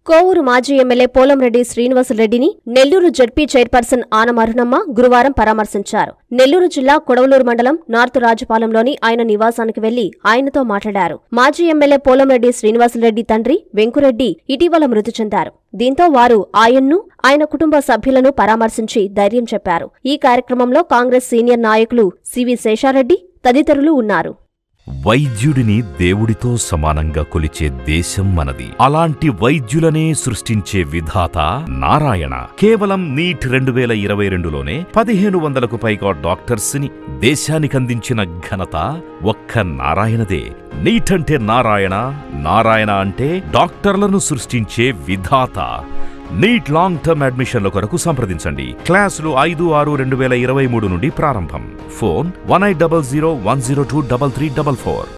కోవూరు మాజీ ఎమ్మెల్యే పోలంరెడ్డి శ్రీనివాసులరెడ్డిని Nellore ZP chairperson Anam Arunamma గురువారం పరామర్శించారు నెల్లూరు జిల్లా కొడవలూరు మండలం నార్త్ రాజపాలెంలోని ఆయన నివాసానికి వెళ్లి ఆయనతో మాట్లాడారు మాజీ ఎమ్మెల్యే పోలంరెడ్డి శ్రీనివాసులరెడ్డి తండ్రి వెంకురెడ్డి ఇటీవల మృతి చెందారు దీంతో వారు ఆయన్ను ఆయన కుటుంబ సభ్యులను పరామర్శించి ధైర్యం చెప్పారు ఈ కార్యక్రమంలో కాంగ్రెస్ సీనియర్ నాయకులు సివి శేషారెడ్డి తదితరులు ఉన్నారు వైద్యుడిని దేవుడితో సమానంగా కొలిచే దేశం మనది అలాంటి వైద్యులనే సృష్టించే విధాత నారాయణ కేవలం నీట్ రెండు వేల ఇరవై రెండులోనే పదిహేను వందలకు పైగా డాక్టర్స్ ని దేశానికందించిన ఘనత ఒక్క నారాయణదే నీట్ అంటే నారాయణ నారాయణ అంటే డాక్టర్లను సృష్టించే విధాత నీట్ లాంగ్ టర్మ్ అడ్మిషన్ల కొరకు సంప్రదించండి క్లాసులు ఐదు ఆరు రెండు వేల ఇరవై మూడు నుండి ప్రారంభం phone one eight double zero one zero two double three double four